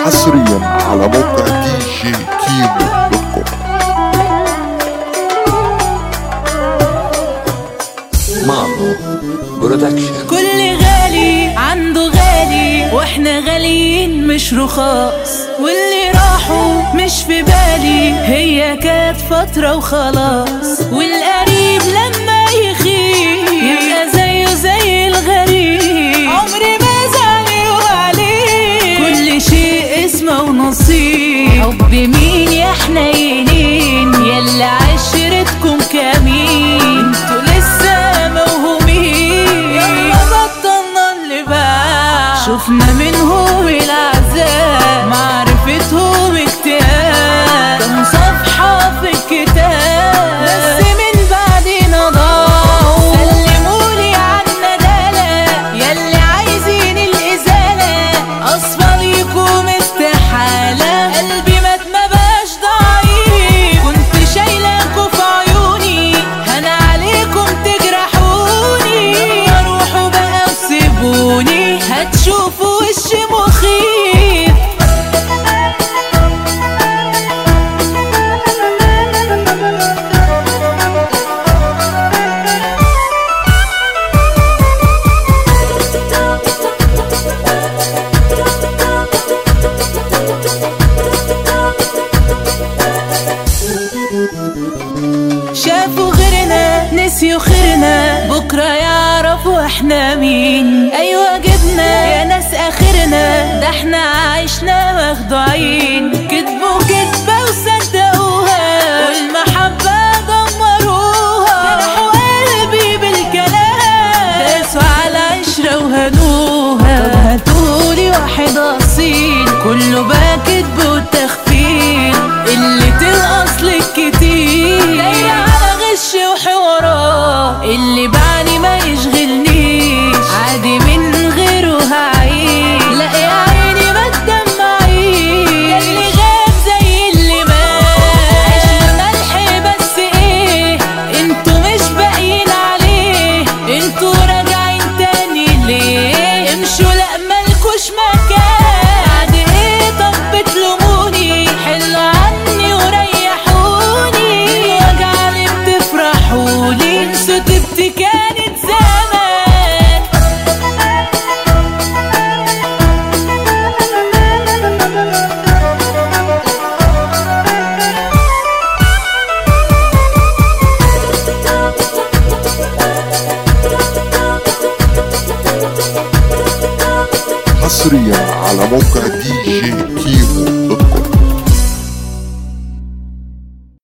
حصريا على موقع دي جي كيمو دوت كوم مامو برودكشن كل غالي عنده غالي واحنا غاليين مش رخاص واللي راحوا مش في بالي هي كانت فترة وخلاص والقريب لما يخيب يبقى زيه زي الغريب عمري ما زعلوا عليه كل شيء اسمه ونصيب حب مين يا حنينين يلا عشرتكم كمين انتوا لسه موهومين يلا بطلنا اللي بقى شفنا منهم العذاب معرفتهم اكتئاب كم صفحة في الكتاب بس من بعدنا ضاعوا سلمولي عنا دلع يلي عايزين الإزالة أصفاليكم استحالة قلبي مات ما بقاش ضعيف كنت شايلاكوا في عيوني هنا عليكم تجرحوني يلا روحوا بقى وسيبوني هتشوفوا وش مخيف شافوا غيرنا نسيوا خيرنا بكرة يعرفوا احنا مين ايوه جبنا يا ناس اخرنا ده احنا عايشنا مخدوعين كدبوا كدبة وصدقوها والمحبة دمروها جرحوا قلبي بالكلام داسوا على عشرة وهنوها طب هاتولي واحد اصيل كله بقى كدب وتخفيل اللي تنقص لك كتير جاي على غش وحوارات اللي بعدي ما يشغلنيش عادي من غيره هعيش لا يا عيني ما تدمعيش ده اللي غاب زي اللي مات عشنا ملح بس ايه انتوا مش باقيين عليه انتوا راجعين تاني ليه امشوا لا مالكوش مكان بعد ايه طب بتلوموني حلوا عني وريحوني الوجع اللي بتفرحولي انسوا تبتي كانت زمان حصريا على موقع دي جي كيمو